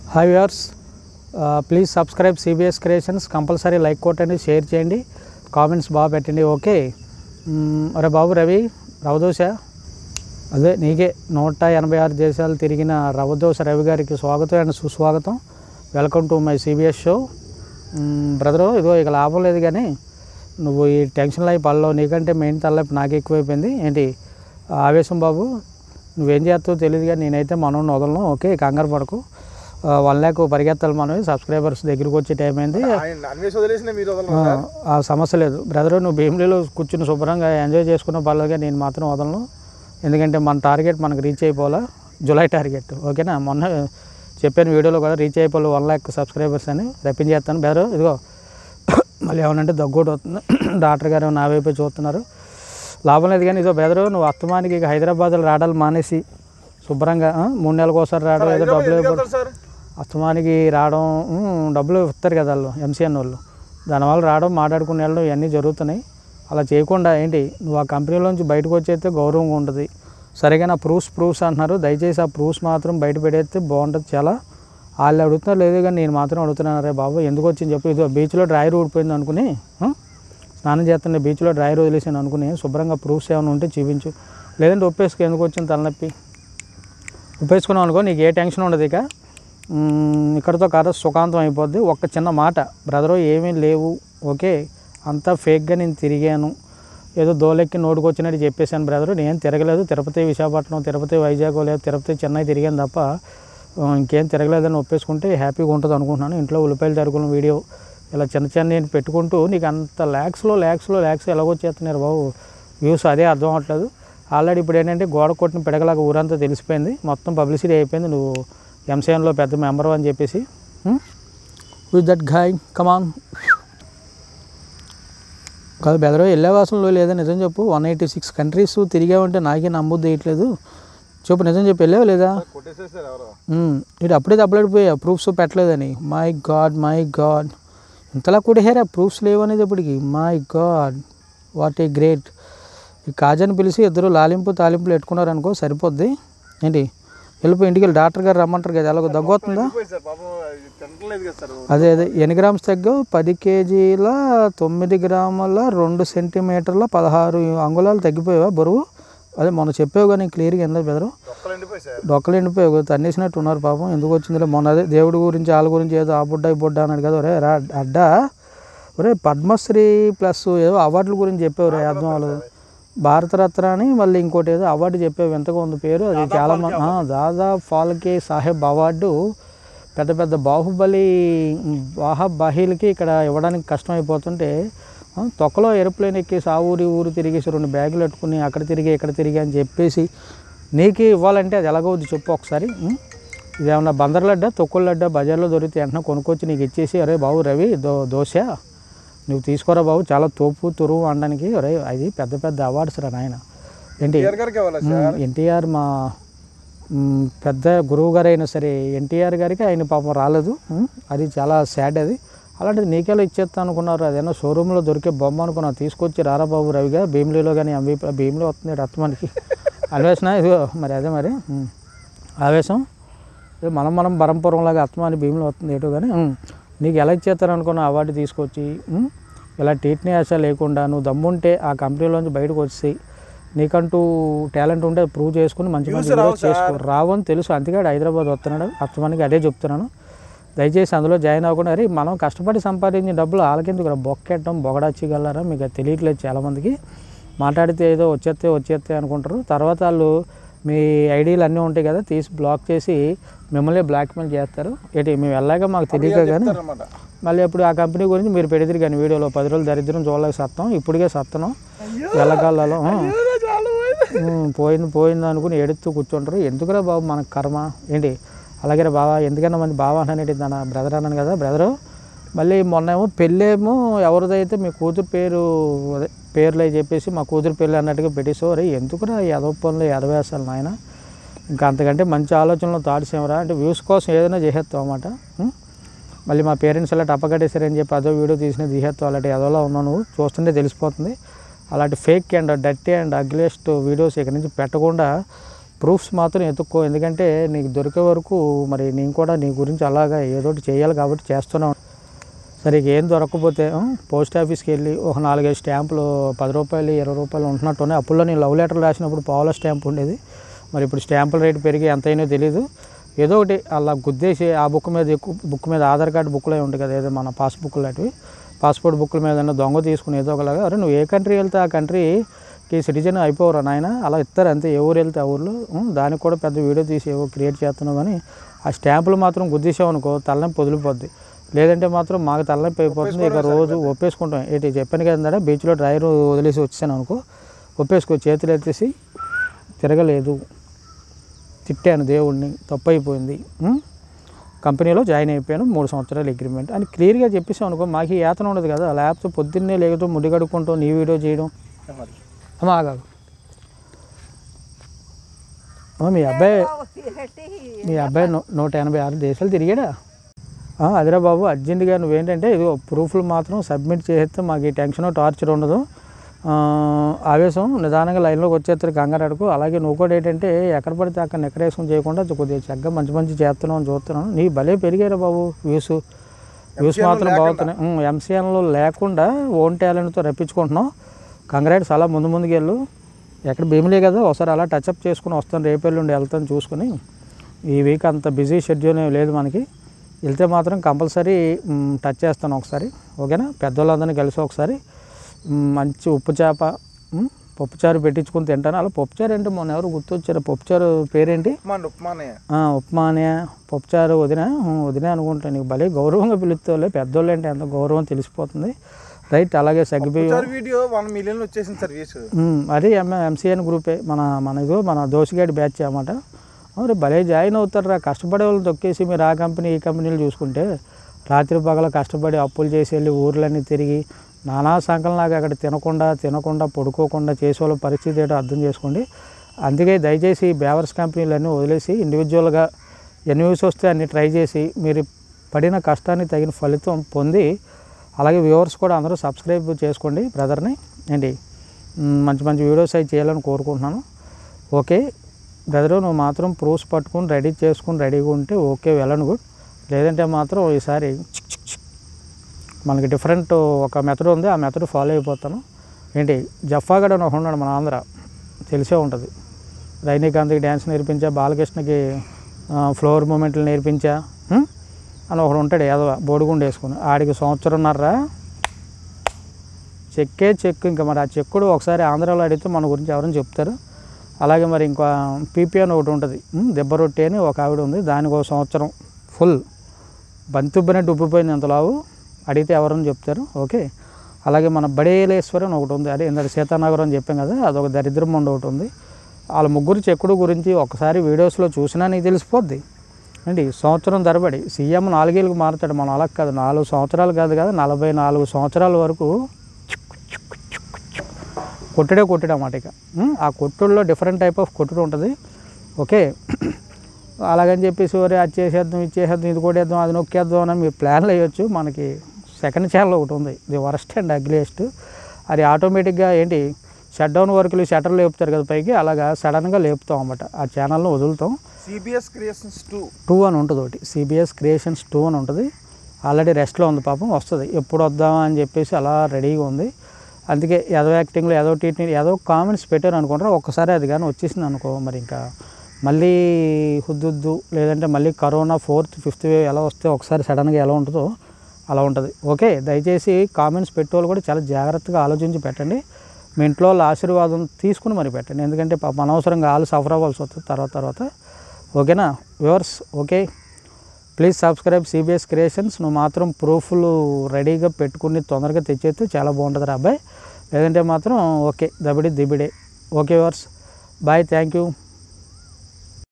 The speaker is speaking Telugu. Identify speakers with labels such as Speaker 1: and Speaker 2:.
Speaker 1: Hi viewers please subscribe CBS creations compulsory like కొట్టండి షేర్ చేయండి కామెంట్స్ బాగా పెట్టండి ఓకే మ్మ్, అరే బాబు రవి రవదోశ అదే నీకే నూట ఎనభై ఆరు దేశాలు తిరిగిన రవదోశ రవి గారికి స్వాగతం అండ్ సుస్వాగతం welcome to my CBS show brother ఇదిగో ఇక లాభం లేదు కానీ నువ్వు ఈ టెన్షన్ లైఫ్ పల్లో నీకంటే మెయిన్ తలపు నాకు ఎక్కువైపోయింది ఏంటి ఆవేశం బాబు నువ్వేం చేస్తావో తెలియదు కానీ నేనైతే మనోడిని వదలను ఓకే కంగారు పడకు వన్ ల్యాక్ పరిగెత్తాలి మనం సబ్స్క్రైబర్స్ దగ్గరికి వచ్చే టైం అయింది
Speaker 2: ఆయన అన్వేషి వదిలేసిన మీరు వదలరు
Speaker 1: ఆ,
Speaker 2: సార్
Speaker 1: ఆ సమస్య లేదు బ్రదర్ నువ్వు భీమిలీలో కూర్చుని శుభ్రంగా ఎంజాయ్ చేసుకున్న పర్లేదుగా నేను మాత్రం వదలను ఎందుకంటే మన టార్గెట్ మనకు రీచ్ అయిపోవాలా జూలై టార్గెట్ ఓకేనా మొన్న చెప్పాను వీడియోలో కూడా రీచ్ అయిపోవాలి వన్ ల్యాక్ సబ్స్క్రైబర్స్ అని రప్పించేస్తాను బ్రదర్ ఇదిగో మళ్ళీ ఏమనంటే దగ్గోటి వస్తుంది డాక్టర్ గారు నా వైపే చూస్తున్నారు లాభం లేదు కానీ ఇదో బెదరు నువ్వు అస్తమానికి ఇక హైదరాబాద్లో రావడాలు మానేసి శుభ్రంగా ఆ, మూడు నెలలకు ఒకసారి రావడం ఏదో
Speaker 2: హైదరాబాద్
Speaker 1: డబ్బులు
Speaker 2: ఎందుకు
Speaker 1: ఇవ్వడం
Speaker 2: వెళ్తారు సార్
Speaker 1: అస్తమానికి రావడం ఉమ్, డబ్బులు ఇస్తారు కదా వాళ్ళు ఎంసీఎన్ వాళ్ళు దానివల్ల రావడం మాట్లాడుకుని వెళ్ళడం ఇవన్నీ జరుగుతున్నాయి అలా చేయకుండా ఏంటి నువ్వు ఆ కంపెనీలోంచి బయటకు వచ్చేస్తే గౌరవంగా ఉంటుంది సరిగా నా ప్రూఫ్స్ ప్రూఫ్స్ అంటున్నారు దయచేసి ఆ ప్రూఫ్స్ మాత్రం బయట పెడేస్తే బాగుంటుంది చాలా వాళ్ళు అడుగుతున్నారు లేదు కానీ నేను మాత్రం అడుగుతున్నాను రే బాబు ఎందుకు వచ్చింది చెప్పి ఇదో బీచ్లో డ్రైర్ ఊడిపోయింది అనుకుని ఆ? స్నానం చేస్తుంటే బీచ్లో డ్రైర్ వదిలేసాను అనుకుని శుభ్రంగా ప్రూఫ్స్ ఏమైనా ఉంటే చూపించు లేదంటే ఒప్పేసుకు ఎందుకు వచ్చింది తలనొప్పి ఉపయోగించుకున్నాం అనుకో నీకు ఏ టెన్షన్ ఉండదు ఇక మ్మ్, ఇక్కడితో కథ సుఖాంతం అయిపోద్ది ఒక్క చిన్న మాట బ్రదరు ఏమీ లేవు ఓకే అంతా ఫేక్గా నేను తిరిగాను ఏదో దోలెక్కి నోటుకొచ్చినట్టు చెప్పేశాను బ్రదరు నేను తిరగలేదు తిరుపతి విశాఖపట్నం తిరుపతి వైజాగ్ లేదు తిరుపతి చెన్నై తిరిగాను తప్ప ఆ, ఇంకేం తిరగలేదని ఒప్పేసుకుంటే హ్యాపీగా ఉంటుంది అనుకుంటున్నాను ఇంట్లో ఉల్లిపాయలు తరుకున్న వీడియో ఇలా చిన్న చిన్న నేను పెట్టుకుంటూ నీకు అంత ల్యాక్స్లో ల్యాక్స్లో ల్యాక్స్ ఎలాగొచ్చేస్తున్నారు బాబు వ్యూస్ అదే అర్థం అవ్వట్లేదు ఆల్రెడీ ఇప్పుడు ఏంటంటే గోడ కొట్టిన పిడగలాగా ఊరంతా తెలిసిపోయింది మొత్తం పబ్లిసిటీ అయిపోయింది నువ్వు ఎంసీఎన్లో పెద్ద మెంబర్ అని చెప్పేసి విత్ దట్ ఘాయ్ కమాన్ కాదు బెదరో వెళ్ళేవాసంలో లేదా నిజం చెప్పు వన్ ఎయిటీ సిక్స్ కంట్రీస్ తిరిగావంటే నాకే నమ్మొద్దు వేయట్లేదు చెప్పు నిజం చెప్పు వెళ్ళావు లేదా
Speaker 2: కొట్టేసేసారు ఎవరో
Speaker 1: మ్మ్. ఇటు అప్పుడే దెబ్బలాడిపోయా ప్రూఫ్స్ పెట్టలేదని మై గాడ్ మై గాడ్ ఇంతలా కొట్టేశారా ప్రూఫ్స్ లేవు అనేది ఇప్పటికి my god what a great ఈ కాజాని పిలిచి ఇద్దరు లాలింపు తాలింపులు పెట్టుకున్నారు అనుకో సరిపోద్ది ఏంటి వెళ్ళిపోయి ఇంటికి వెళ్ళి డాక్టర్ గారు రమ్మంటారు కదా ఎలాగో దగ్గొస్తుందా
Speaker 2: పోయి సార్ పాపం అది తినట్లేదు కదా సార్
Speaker 1: అదే అదే ఎన్ని గ్రామ్స్ తగ్గావు పది కేజీల తొమ్మిది గ్రాముల రెండు సెంటీమీటర్ల పదహారు అంగుళాలు తగ్గిపోయావా బరువు అదే మొన్న చెప్పావు కానీ క్లియర్గా ఎందుకు బెదరు
Speaker 2: ఒక్కలు ఎండిపోయి సార్
Speaker 1: డొక్కలు ఎండిపోయి తన్నేసినట్టు ఉన్నారు పాపం ఎందుకు వచ్చిందిలే మొన్న అదే దేవుడి గురించి వాళ్ళ గురించి ఏదో ఆ బుడ్డ ఈ బుడ్డ అన్నాడు కదా ఒరే రా అడ్డా ఒరే పద్మశ్రీ ప్లస్ ఏదో అవార్డుల గురించి చెప్పావు రే అర్థం అవ్వలేదు భారతరత్న అని మళ్ళీ ఇంకోటి ఏదో అవార్డు చెప్పావు ఎంతగా ఉంది పేరు అది చాలా మంది ఆ, దాదా ఫాల్కే సాహెబ్ అవార్డు పెద్ద పెద్ద బాహుబలి బాహబాహీలకి ఇక్కడ ఇవ్వడానికి కష్టం అయిపోతుంటే ఆ, తొక్కలో ఎరుప్లేన్ ఎక్కేసి ఆ ఊరి ఊరు తిరిగేసి రెండు బ్యాగులు పెట్టుకుని అక్కడ తిరిగి ఇక్కడ తిరిగి అని చెప్పేసి నీకు ఇవ్వాలంటే అది ఎలాగవుద్ది చెప్పు ఒకసారి ఉం? ఇదేమన్నా బందర్ లడ్డా తొక్కుల లడ్డా బజార్లో దొరికితే వెంటనే కొనుక్కొచ్చి నీకు ఇచ్చేసి అరే బాబు రవి దో దోశ నువ్వు తీసుకోరా బాబు చాలా తోపు తురువు అనడానికి అరే అది పెద్ద పెద్ద అవార్డ్స్ రా నాయన ఏంటి
Speaker 2: ఎన్టీఆర్ గారికి ఇవ్వాలి సార్
Speaker 1: ఎన్టీఆర్ మా మ్, పెద్ద గురువు గారు అయినా సరే ఎన్టీఆర్ గారికి ఆయన పాపం రాలేదు మ్, అది చాలా సాడ్ అది అలాంటిది నీకెలా ఇచ్చేస్తా అనుకున్నారు అదేనా షోరూంలో దొరికే బొమ్మ అనుకున్నా తీసుకొచ్చి రారా బాబు రవిగా భీమిలీలో కానీ ఎంవీపీ భీమిలో వస్తుంది రత్మానికి అన్వేషణ ఇదిగో మరి అదే మరి మ్, ఆవేశం ఇది మనం మనం బరంపురంలాగా అత్మాని భీమిలో వస్తుంది ఏటో కానీ మ్, నీకు ఎలా ఇచ్చేస్తారు అనుకున్న అవార్డు తీసుకొచ్చి మ్, ఇలా టీట్నీ ఆశ లేకుండా నువ్వు దమ్ముంటే ఆ కంపెనీలోంచి బయటకు వచ్చి నీకంటూ టాలెంట్ ఉంటే ప్రూవ్ చేసుకుని మంచి మంచి
Speaker 2: రావు
Speaker 1: videos చేసుకో రావు అని తెలుసు అందుకే హైదరాబాద్ వస్తున్నాడు అత్తమానికి అదే చెప్తున్నాను దయచేసి అందులో జాయిన్ అవ్వకుండా అరే మనం కష్టపడి సంపాదించిన డబ్బులు వాళ్ళకెందుకు బొక్కెట్టడం బొగడచ్చిగలరా మీకు అది తెలియట్లేదు చాలామందికి మాట్లాడితే ఏదో వచ్చేస్తే వచ్చేస్తే అనుకుంటారు తర్వాత వాళ్ళు మీ ఐడీలు అన్నీ ఉంటాయి కదా తీసి బ్లాక్ చేసి మిమ్మల్ని బ్లాక్మెయిల్ చేస్తారు ఏంటి మేము వెళ్ళాక మాకు తెలియక కానీ
Speaker 2: అనమాట
Speaker 1: మళ్ళీ అప్పుడు ఆ కంపెనీ గురించి మీరు పెడితే కానీ వీడియోలో పది రోజులు దరిద్రం చూడలేక సత్తాం ఇప్పటికే సత్తనం వెళ్ళగాలలో పోయింది పోయింది అనుకుని ఏడుస్తూ కూర్చుంటారు ఎందుకురా బాబు మనకు కర్మ ఏంటి అలాగే రా బావా ఎందుకన్నా మంది బావ అన్నానేటి నా బ్రదర్ అన్నాను కదా బ్రదరు మళ్ళీ మొన్న ఏమో పెళ్ళేమో ఎవరిదైతే మీ కూతురు పేరు అదే పేర్లు అవి చెప్పేసి మా కూతురు పెళ్ళి అన్నట్టుగా పెట్టేసో అరే ఎందుకురా ఎదవ పనులు ఎదవేస్తాను నాయన ఇంకా అంతకంటే మంచి ఆలోచనలు థాట్స్ ఏమరా అంటే వ్యూస్ కోసం ఏదైనా చేసేస్తాం అన్నమాట ఉం? మళ్ళీ మా పేరెంట్స్ అలా టప్పకట్టేశారని చెప్పి అదో వీడియో తీసిన తీసేస్తాం అలాంటి ఎదోలా ఉన్నావు నువ్వు చూస్తుంటే తెలిసిపోతుంది అలాంటి fake and dirty and ugliest videos ఇక్కడ నుంచి పెట్టకుండా ప్రూఫ్స్ మాత్రం ఎత్తుక్కో ఎందుకంటే నీకు దొరికే వరకు మరి నేను కూడా నీ గురించి అలాగా ఏదో ఒకటి చేయాలి కాబట్టి చేస్తున్నాను సరే ఇక ఏం దొరకకపోతే ఆ, పోస్ట్ ఆఫీస్కి వెళ్ళి ఒక నాలుగైదు స్టాంపులు పది రూపాయలు ఇరవై రూపాయలు ఉంటున్నట్టునే అప్పుల్లో నేను లవ్ లెటర్ రాసినప్పుడు పావుల స్టాంప్ ఉండేది మరి ఇప్పుడు స్టాంపుల రేటు పెరిగి ఎంత అయినా తెలియదు ఏదో ఒకటి అలా గుద్దేసి ఆ బుక్ మీద ఎక్కువ బుక్ మీద ఆధార్ కార్డు బుక్లో ఉంటాయి కదా ఏదో మన పాస్బుక్ లాంటివి పాస్పోర్ట్ బుక్ల మీద ఏదైనా దొంగ తీసుకుని ఏదో ఒకలాగా అరే నువ్వు ఏ కంట్రీ వెళ్తే ఆ కంట్రీకి సిటిజన్ అయిపోవరా నాయన అలా ఇస్తారు అంతే ఏ ఊరు వెళ్తే ఆ ఊర్లో ఉం, దానికి కూడా పెద్ద వీడియో తీసి ఏవో క్రియేట్ చేస్తున్నావు కానీ ఆ స్టాంపులు మాత్రం గుద్దేసావు అనుకో తలనొప్పి వదిలిపోద్ది లేదంటే మాత్రం మాకు తలనొప్పి అయిపోతుంది ఇక రోజు ఒప్పేసుకుంటాం ఏంటి చెప్పాను కదా బీచ్లో డ్రైవర్ వదిలేసి వచ్చాను అనుకో ఒప్పేసుకో చేతులు ఎత్తేసి తిరగలేదు తిట్టాను దేవుడిని తప్పు అయిపోయింది ఉం? కంపెనీలో జాయిన్ అయిపోయాను మూడు సంవత్సరాలు అగ్రిమెంట్ అని క్లియర్గా చెప్పేసాం అనుకో మాకు ఈ యాతన ఉండదు కదా లేకపోతే పొద్దున్నే లేకపోతే ముడి కడుక్కుంటాం నీ వీడియో చేయడం అమ్మా ఆగాగు అమ్మా, మీ అబ్బాయి మీ అబ్బాయి నూ- నూట ఎనభై ఆరు దేశాలు తిరిగాడా ఆ, అదిరా బాబు అర్జెంటుగా నువ్వేంటంటే ఇది ప్రూఫ్లు మాత్రం సబ్మిట్ చేస్తే మాకు ఈ టెన్షన్ టార్చర్ ఉండదు ఆ, ఆవేశం నిదానంగా లైన్లోకి వచ్చేస్తారు కంగారు అడుగు అలాగే నువ్వు కూడా ఏంటంటే ఎక్కడ పడితే అక్కడ నెక్కరేసుకుని చేయకుండా కొద్దిగా చక్కగా మంచి మంచి చేస్తున్నావు అని చూస్తున్నాను నీ భలే పెరిగారా బాబు వ్యూస్ వ్యూస్ మాత్రం బాగుతున్నాయి ఎంసీఎన్లో లేకుండా ఓన్ టాలెంట్తో రప్పించుకుంటున్నాం కంగ్రాట్స్ అలా ముందు ముందుకు వెళ్ళు ఎక్కడ భీమిలే కదా ఒకసారి అలా టచ్అప్ చేసుకుని వస్తాను రేపు ఎల్లుండి వెళ్తాను చూసుకుని ఈ వీక్ అంత బిజీ షెడ్యూల్ ఏం లేదు మనకి వెళ్తే మాత్రం కంపల్సరీ మ్, టచ్ చేస్తాను ఒకసారి ఓకేనా పెద్దవాళ్ళందరినీ కలిసి ఒకసారి మ్, మంచి ఉప్పు చేప మ్, పప్పుచారు పెట్టించుకుని తింటాను అలా పప్పుచారు అంటే మొన్న ఎవరు గుర్తొచ్చారు పప్పుచారు పేరేంటి
Speaker 2: ఉప్మాన్ ఉప్మానే
Speaker 1: ఆ, ఉప్మానే పప్పుచారు వదిన ఉం, వదిన అనుకుంటా నీకు భలే గౌరవంగా పిలుస్తావులే పెద్దోళ్ళు అంటే ఎంత గౌరవం తెలిసిపోతుంది రైట్ అలాగే సగ్గుబియ్యం
Speaker 2: సార్ వీడియో వన్ మిలియన్ వచ్చేసింది సార్ వ్యూస్
Speaker 1: ఉమ్, అది ఎం ఎంసీఎన్ గ్రూపే మన మన ఇదో మన దోసిగాడి బ్యాచ్ అన్నమాట మరి భలే జాయిన్ అవుతారా కష్టపడే వాళ్ళు తొక్కేసి మీరు ఆ కంపెనీ ఈ కంపెనీలు చూసుకుంటే రాత్రి పగల కష్టపడి అప్పులు చేసి వెళ్ళి ఊర్లన్నీ తిరిగి నానా సంకలనాగా అక్కడ తినకుండా తినకుండా పడుకోకుండా చేసే వాళ్ళ పరిస్థితి ఏంటో అర్థం చేసుకోండి అందుకే దయచేసి బేవర్స్ కంపెనీలన్నీ వదిలేసి ఇండివిజువల్గా ఎన్ని వ్యూస్ వస్తే అన్ని ట్రై చేసి మీరు పడిన కష్టాన్ని తగిన ఫలితం పొంది అలాగే వ్యూవర్స్ కూడా అందరూ సబ్స్క్రైబ్ చేసుకోండి బ్రదర్ని ఏంటి మ్, మంచి మంచి వీడియోస్ అవి చేయాలని కోరుకుంటున్నాను ఓకే బ్రదరు నువ్వు మాత్రం ప్రూఫ్స్ పట్టుకుని రెడీ చేసుకుని రెడీగా ఉంటే ఓకే వెళ్ళను గుడ్ లేదంటే మాత్రం ఈసారి చిక్ చిక్ చిక్. మనకి డిఫరెంట్ ఒక మెథడ్ ఉంది ఆ మెథడ్ ఫాలో అయిపోతాను ఏంటి జఫాగడ్ అని ఒకడు ఉన్నాడు మన ఆంధ్ర తెలిసే ఉంటుంది రజనీకాంత్కి డ్యాన్స్ నేర్పించా బాలకృష్ణకి ఆ, ఫ్లోర్ మూమెంట్లు నేర్పించా హ్మ్? అని ఒకడు ఉంటాడు ఏదో బోడిగుండు వేసుకుని ఆడికి సంవత్సరంన్నర చెక్కే చెక్ ఇంకా మరి ఆ చెక్కుడు ఒకసారి ఆంధ్రాలో అడిగితే మన గురించి ఎవరైనా చెప్తారు అలాగే మరి ఇంకా పీపీ అని ఒకటి ఉంటుంది ఉమ్, దెబ్బ రొట్టె అని ఒక ఆవిడ ఉంది దానికి ఒక సంవత్సరం ఫుల్ బంతుబ్బినట్టు ఉబ్బిపోయింది ఎంత లావు అడిగితే ఎవరని చెప్తారు ఓకే అలాగే మన బడేలేశ్వరి అని ఒకటి ఉంది అదే ఇందాక సీతానగరం అని చెప్పాం కదా అదొక దరిద్రం ఉండి ఒకటి ఉంది వాళ్ళ ముగ్గురు చెక్కుడు గురించి ఒకసారి వీడియోస్లో చూసినా నీకు తెలిసిపోద్ది అండి సంవత్సరం తరబడి సీఎం నాలుగేళ్ళకి మారుతాడు మనం అలా కాదు నాలుగు సంవత్సరాలు కాదు కదా నలభై నాలుగు సంవత్సరాల వరకు కొట్టుడే కొట్టుడు అన్నమాట ఇక ఉం? ఆ కొట్టుడులో డిఫరెంట్ టైప్ ఆఫ్ కొట్టుడు ఉంటుంది ఓకే అలాగని చెప్పేసి ఒరే అది చేసేద్దాం ఇది చేసేద్దాం ఇది కొట్టేద్దాం అది నొక్కేద్దాం అని మీరు ప్లాన్లు వేయొచ్చు మనకి సెకండ్ ఛానల్ ఒకటి ఉంది ది వరస్ట్ అండ్ అగ్లియెస్ట్ అది ఆటోమేటిక్గా ఏంటి షట్ డౌన్ వర్క్లు షట్టర్లు లేపుతారు కదా పైకి అలాగా సడన్గా లేపుతాం అన్నమాట ఆ ఛానల్ను వదులుతాం
Speaker 2: సిబిఎస్ క్రియేషన్స్ టూ
Speaker 1: టూ అని ఉంటుంది ఒకటి సిబిఎస్ క్రియేషన్స్ టూ అని ఉంటుంది ఆల్రెడీ రెస్ట్లో ఉంది పాపం వస్తుంది ఎప్పుడు వద్దామా అని చెప్పేసి అలా రెడీగా ఉంది అందుకే ఏదో యాక్టింగ్లో ఏదో టీటీ ఏదో కామెంట్స్ పెట్టారు అనుకుంటారా ఒక్కసారి అది కానీ వచ్చేసింది అనుకో మరి ఇంకా మళ్ళీ హుద్దుద్దు లేదంటే మళ్ళీ కరోనా ఫోర్త్ ఫిఫ్త్ వేవ్ ఎలా వస్తే ఒకసారి సడన్గా ఎలా ఉంటుందో అలా ఉంటుంది ఓకే దయచేసి కామెంట్స్ పెట్టేవాళ్ళు కూడా చాలా జాగ్రత్తగా ఆలోచించి పెట్టండి మీ ఇంట్లో వాళ్ళ ఆశీర్వాదం తీసుకుని మరి పెట్టండి ఎందుకంటే పాప అనవసరంగా వాళ్ళు సఫర్ అవ్వాల్సి వస్తుంది తర్వాత తర్వాత ఓకేనా viewers okay please subscribe CBS creations నువ్వు మాత్రం ప్రూఫ్లు రెడీగా పెట్టుకుని తొందరగా తెచ్చేస్తే చాలా బాగుంటుంది రా అబ్బాయి లేదంటే మాత్రం ఓకే దబిడి దిబిడే okay viewers bye thank you